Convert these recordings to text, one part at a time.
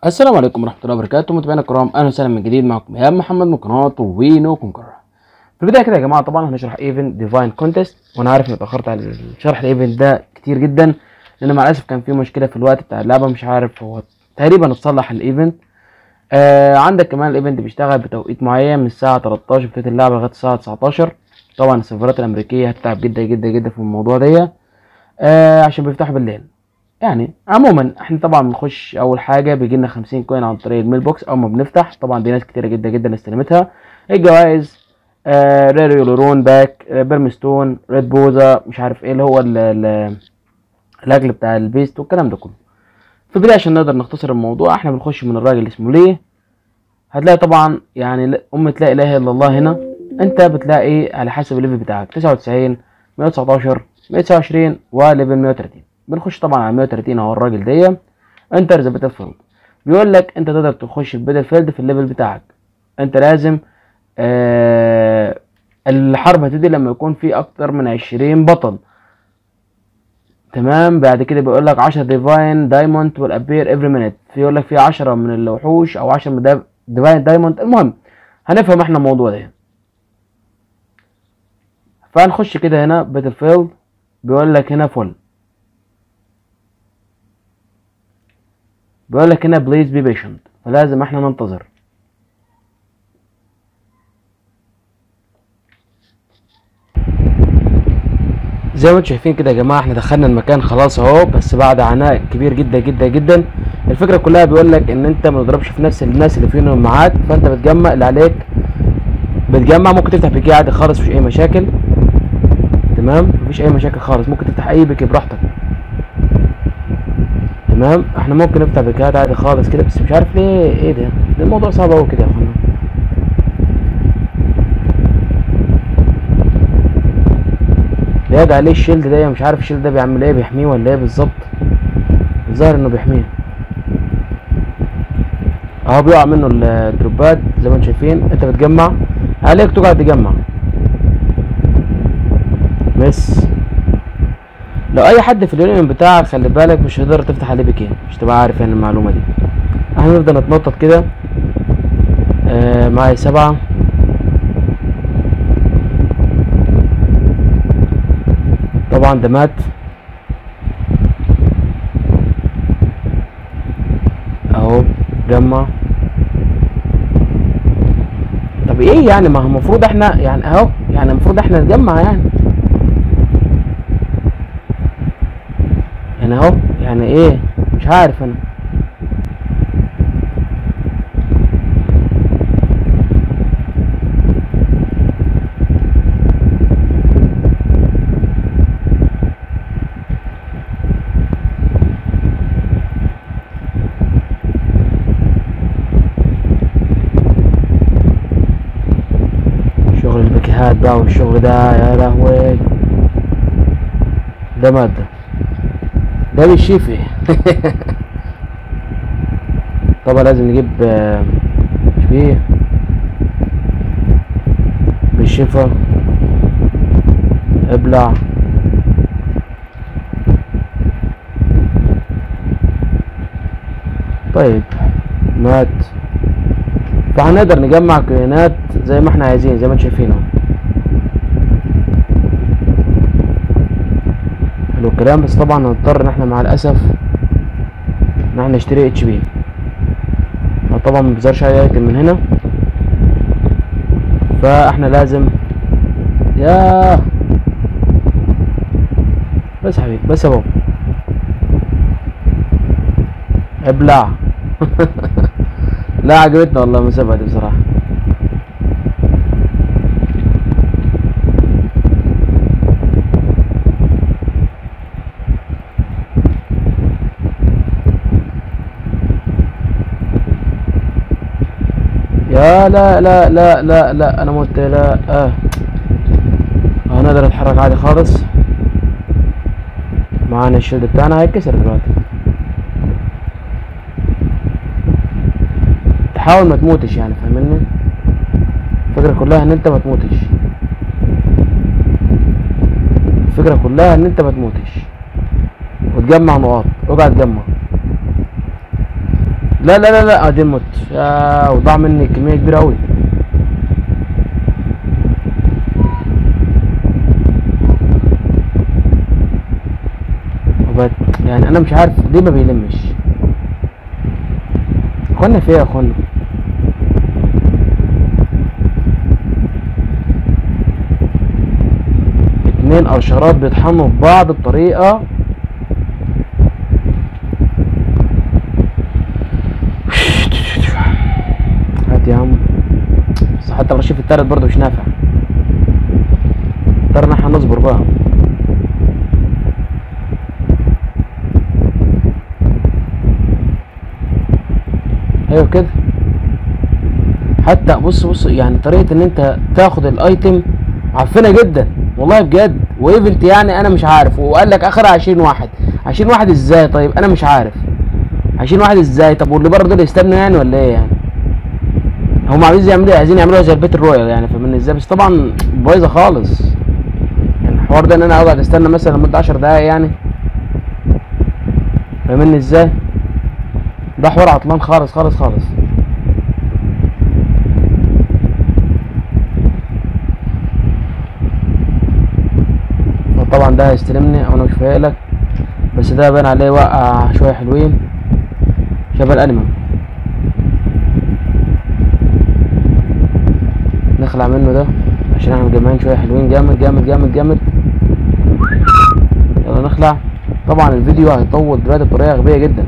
السلام عليكم ورحمة الله وبركاته متابعينا الكرام أهلا وسهلا من جديد معكم إيهاب محمد من قناة وينو كونكر في البداية كده يا جماعة طبعا هنشرح ايفنت ديفاين كونتست وأنا عارف إني اتأخرت على شرح الايفنت ده كتير جدا لأن مع الأسف كان في مشكلة في الوقت بتاع اللعبة مش عارف هو تقريبا اتصلح الايفنت آه عندك كمان الايفنت بيشتغل بتوقيت معين من الساعة 13 بتاعت اللعبة لغاية الساعة 19 طبعا السيرفرات الأمريكية هتتعب جدا جدا جدا في الموضوع ده آه عشان بيفتحوا بالليل يعني عموما احنا طبعا بنخش اول حاجه بيجي لنا 50 كوين عن طريق الميل بوكس اول ما بنفتح طبعا دي ناس كتيره جدا جدا استلمتها الجوائز آه ريريو لورون باك آه بيرمستون ريد بوزا مش عارف ايه اللي هو ال ال الاجل بتاع البيست والكلام ده كله في البدايه عشان نقدر نختصر الموضوع احنا بنخش من الراجل اللي اسمه ليه هتلاقي طبعا يعني ام لا اله الا الله هنا انت بتلاقي على حسب الليفل بتاعك 99 119 129 وليفل 130 بنخش طبعا على 130 اهو الراجل دي انتر ذا باتل فيلد بيقول لك انت تقدر تخش الباتل فيلد في الليفل بتاعك انت لازم آه الحرب هتبتدي لما يكون في اكتر من 20 بطل تمام بعد كده بيقول لك 10 ديفاين دايموند ويل ابير افري مينيت في يقول لك في 10 من الوحوش او 10 من ديفاين دايموند المهم هنفهم احنا الموضوع ده فهنخش كده هنا باتل فيلد بيقول لك هنا فل بيقول لك هنا بليز بي بيشنت فلازم احنا ننتظر زي ما انتم شايفين كده يا جماعه احنا دخلنا المكان خلاص اهو بس بعد عناء كبير جدا جدا جدا الفكره كلها بيقول لك ان انت ما تضربش في نفس الناس اللي فيهم معاك فانت بتجمع اللي عليك بتجمع ممكن تفتح بيكي عادي خالص مفيش اي مشاكل تمام مفيش اي مشاكل خالص ممكن تفتح اي بيكي براحتك تمام احنا ممكن نفتح بيكات عادي خالص كده بس مش عارف ليه ايه ده ده الموضوع صعب اوي كده يا اخوانا ده عليه الشيلد ده مش عارف الشيلد ده بيعمل ايه بيحميه ولا ايه بالظبط الظاهر انه بيحميه اهو بيقع منه الدروبات زي ما انتم شايفين انت بتجمع عليك تقعد تجمع مس لو اي حد في اليونيون بتاعك خلي بالك مش هتقدر تفتح عليه بيكين مش تبقى عارف يعني المعلومه دي احنا نفضل نتنطط كده آه معايا سبعة طبعا ده مات اهو جمع طب ايه يعني ما هو المفروض احنا يعني اهو يعني المفروض احنا نجمع يعني يعني اهو يعني ايه مش عارف انا شغل البكيهات بقى والشغل ده يا لهوي ده ماده ده بالشيفي طبعا لازم نجيب شبيه بالشفا ابلع طيب مات فهنقدر نجمع كائنات زي ما احنا عايزين زي ما انتم شايفين اهو حلو الكلام بس طبعا هنضطر ان احنا مع الاسف ان احنا نشتري اتش بي طبعا ما بيظهرش اي ايتم من هنا فاحنا لازم يا بس حبيبي بس يا بابا ابلع لا عجبتنا والله المسابقه دي بصراحه يا لا لا لا لا لا انا مت لا اه اه نقدر نتحرك عادي خالص معانا الشيلد بتاعنا هيتكسر دلوقتي تحاول ما تموتش يعني فاهمني الفكرة كلها ان انت ما تموتش الفكرة كلها ان انت ما تموتش وتجمع نقاط اقعد تجمع لا لا لا لا ادي الموت يا وضاع مني كميه كبيره قوي وبت يعني انا مش عارف ليه ما بيلمش اخوانا في ايه يا اخوانا اتنين اشارات بيطحنوا في بعض بطريقه هات يا عم بس حتى الرشيف التالت برضه مش نافع اضطر ان احنا نصبر بقى ايوه كده حتى بص بص يعني طريقه ان انت تاخد الايتم عفنه جدا والله بجد وايفنت يعني انا مش عارف وقال لك اخرها 20 واحد 20 واحد ازاي طيب انا مش عارف 20 واحد ازاي طب واللي بره دول يستنوا يعني ولا ايه يعني هم عايزين يعملوا عايزين يعملوها زي البيت الرويال يعني فاهمني ازاي بس طبعا بايظه خالص يعني الحوار ده ان انا اقعد استنى مثلا لمده 10 دقايق يعني فاهمني ازاي ده حوار عطلان خالص خالص خالص طبعا ده هيستلمني او انا مش فايق لك بس ده باين عليه وقع شويه حلوين شبه الانيمال نخلع منه ده عشان احنا مجمعين شويه حلوين جامد جامد جامد جامد يلا نخلع طبعا الفيديو هيطول دلوقتي بطريقه غبيه جدا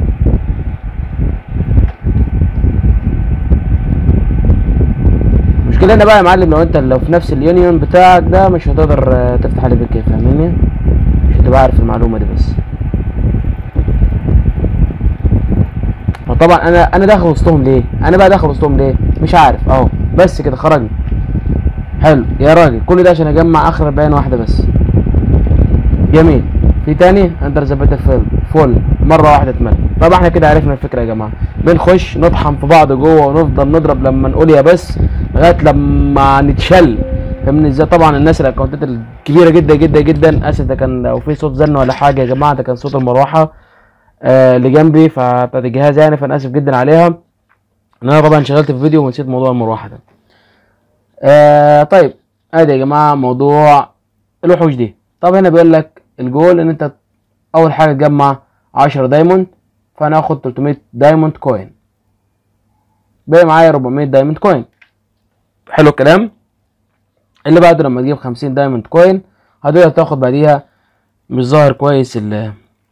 المشكله هنا بقى يا معلم لو انت لو في نفس اليونيون بتاعك ده مش هتقدر آه، تفتح عليه بالكيف فاهمني مش هتبقى عارف المعلومه دي بس فطبعا انا انا داخل وسطهم ليه انا بقى داخل وسطهم ليه مش عارف اهو بس كده خرجنا حلو يا راجل كل ده عشان اجمع اخر 40 واحده بس جميل في تاني اندر ذا بيتر فيل فول مره واحده اتمل طب احنا كده عرفنا الفكره يا جماعه بنخش نطحن في بعض جوه ونفضل نضرب لما نقول يا بس لغايه لما نتشل فاهمني ازاي طبعا الناس الاكونتات الكبيره جدا جدا جدا اسف ده كان لو في صوت زن ولا حاجه يا جماعه ده كان صوت المروحه آه اللي جنبي فبتاعت الجهاز يعني فانا اسف جدا عليها ان انا طبعا شغلت في فيديو ونسيت موضوع المروحه ده آه طيب ادي يا جماعه موضوع الوحوش دي طب هنا بيقول لك الجول ان انت اول حاجه تجمع 10 دايموند فانا هاخد 300 دايموند كوين باقي معايا 400 دايموند كوين حلو الكلام اللي بعده لما تجيب 50 دايموند كوين هتقدر تاخد بعديها مش ظاهر كويس ال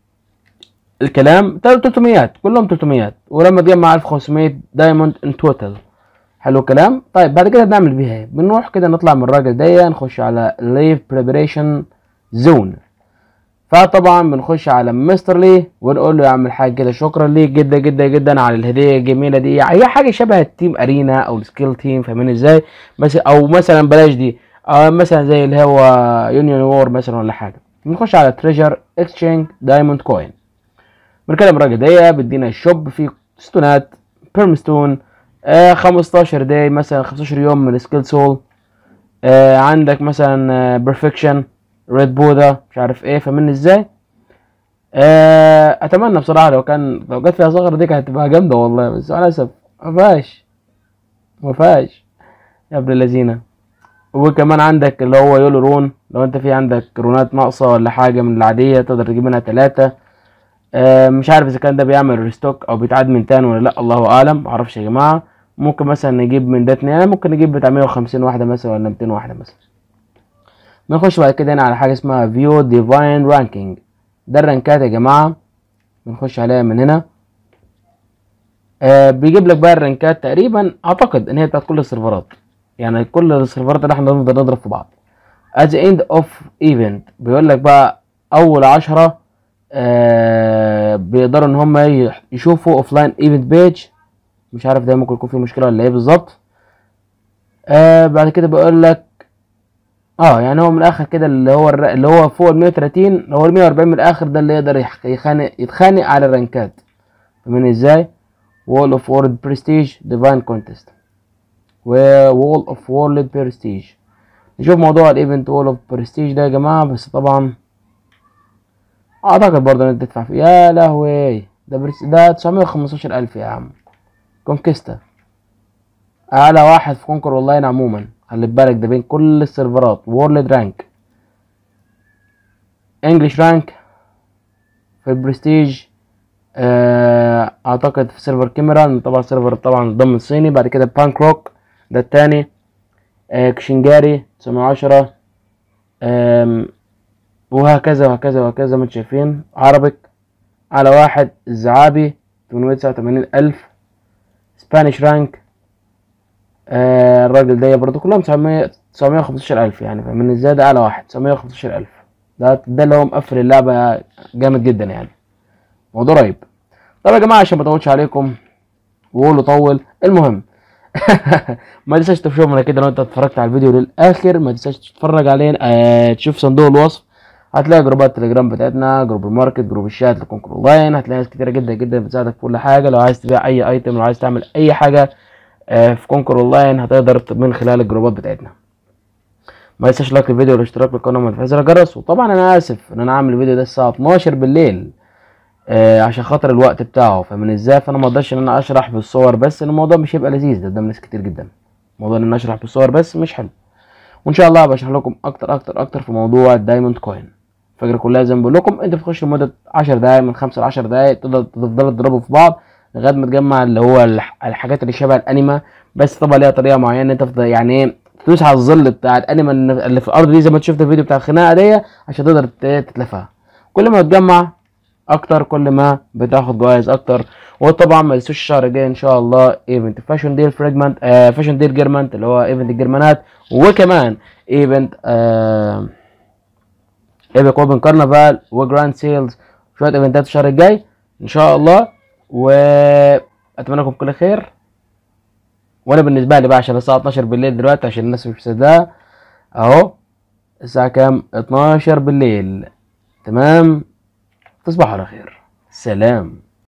الكلام 300 كلهم 300 ولما تجمع 1500 دايموند ان توتال حلو الكلام طيب بعد كده بنعمل بيها ايه بنروح كده نطلع من الراجل ده نخش على ليف بريبريشن زون فطبعا بنخش على مستر لي ونقول له يعمل حاجه كده شكرا ليك جدا جدا جدا على الهديه الجميله دي هي حاجه شبه التيم ارينا او السكيل تيم فاهمين ازاي بس او مثلا بلاش دي او مثلا زي اللي هو يونيون وور مثلا ولا حاجه بنخش على تريجر اكسشينج دايموند كوين بنكلم الراجل ده بيدينا الشوب فيه ستونات بيرمستون آه 15 داي مثلا 15 يوم من سكيل سول آه عندك مثلا بيرفكشن ريد بودا مش عارف ايه فاهمني ازاي آه اتمنى بصراحه لو كان لو جت فيها صغر دي كانت هتبقى جامده والله بس للاسف ما فيهاش ما فيهاش يا ابن اللذينه وكمان عندك اللي هو يولو رون لو انت في عندك رونات ناقصه ولا حاجه من العاديه تقدر تجيب منها ثلاثه آه مش عارف اذا كان ده بيعمل ريستوك او بيتعاد من تاني ولا لا الله اعلم معرفش يا جماعه ممكن مثلا نجيب من ده اتنين ممكن نجيب بتاع 150 واحده مثلا ولا 200 واحده مثلا بنخش بعد كده هنا على حاجه اسمها فيو ديفاين رانكينج ده الرانكات يا جماعه بنخش عليها من هنا آه بيجيب لك بقى الرانكات تقريبا اعتقد ان هي بتاعت كل السيرفرات يعني كل السيرفرات اللي احنا نقدر نضرب في بعض at the end of event بيقول لك بقى اول عشرة آه بيقدروا ان هم يشوفوا اوفلاين ايفنت بيج مش عارف ده ممكن يكون فيه مشكله ولا ايه بالظبط آه بعد كده بيقول لك اه يعني هو من الاخر كده اللي هو الر... اللي هو فوق ال 130 هو ال 140 من الاخر ده اللي يقدر يح- يخانق يتخانق على الرانكات فاهمين ازاي وول اوف وورلد برستيج ديفاين كونتست وول اوف وورلد برستيج نشوف موضوع الايفنت وول اوف برستيج ده يا جماعه بس طبعا اعتقد برضه ان انت تدفع فيه يا لهوي ده برس ده 915 الف يا عم كونكيستا اعلى واحد في كونكر اونلاين عموما خلي بالك ده بين كل السيرفرات وورلد رانك انجلش رانك في البرستيج آه، اعتقد في سيرفر كاميرا طبعا سيرفر طبعا ضمن الصيني بعد كده بانك روك ده التاني آه، كشنجاري 910 آم، وهكذا وهكذا وهكذا ما انتم شايفين عربك على واحد الزعابي 889 ألف سبانيش رانك آه الراجل ده برضه كلهم 900 915 ألف يعني فمن ازاي أعلى واحد 915 ألف ده ده اللي هو مقفل اللعبة جامد جدا يعني موضوع رهيب طب يا جماعة عشان ما اطولش عليكم وقولوا طول المهم ما تنساش تشوفنا كده لو انت اتفرجت على الفيديو للاخر ما تنساش تتفرج علينا آه تشوف صندوق الوصف هتلاقي جروبات التليجرام بتاعتنا جروب الماركت جروب الشات لكونكر اونلاين هتلاقي ناس كتيره جدا جدا بتساعدك في كل حاجه لو عايز تبيع اي ايتم لو عايز تعمل اي حاجه آه في كونكر اونلاين هتقدر من خلال الجروبات بتاعتنا ما تنساش لايك الفيديو والاشتراك بالقناه وما تنساش الجرس وطبعا انا اسف ان انا عامل الفيديو ده الساعه 12 بالليل آه عشان خاطر الوقت بتاعه فمن ازاي فانا ما اقدرش ان انا اشرح بالصور بس لأن الموضوع مش هيبقى لذيذ ده قدام ناس كتير جدا موضوع ان انا اشرح بالصور بس مش حلو وان شاء الله بشرح لكم اكتر اكتر اكتر في موضوع الدايموند كوين الفكره كلها زي ما بقول لكم انت بتخش لمده 10 دقائق من 5 ل 10 دقائق تقدر تفضلوا تضربوا في بعض لغايه ما تجمع اللي هو الح- الحاجات اللي شبه الانيما بس طبعا ليها طريقه معينه انت تفضل يعني ايه تدوس على الظل بتاع الانيما اللي في الارض دي زي ما انت شفت الفيديو بتاع الخناقه دي عشان تقدر ت- تتلفها كل ما تجمع اكتر كل ما بتاخد جوائز اكتر وطبعا ما تنسوش الشهر الجاي ان شاء الله ايفنت فاشن ديل فريجمنت آه فاشن ديل جيرمنت اللي هو ايفنت الجرمانات وكمان ايفنت آه ايبك اوبن كارنفال وجراند سيلز شويه ايفنتات الشهر الجاي ان شاء الله واتمنى لكم كل خير وانا بالنسبه لي بقى عشان الساعه 12 بالليل دلوقتي عشان الناس مش مصدقه اهو الساعه كام 12 بالليل تمام تصبحوا على خير سلام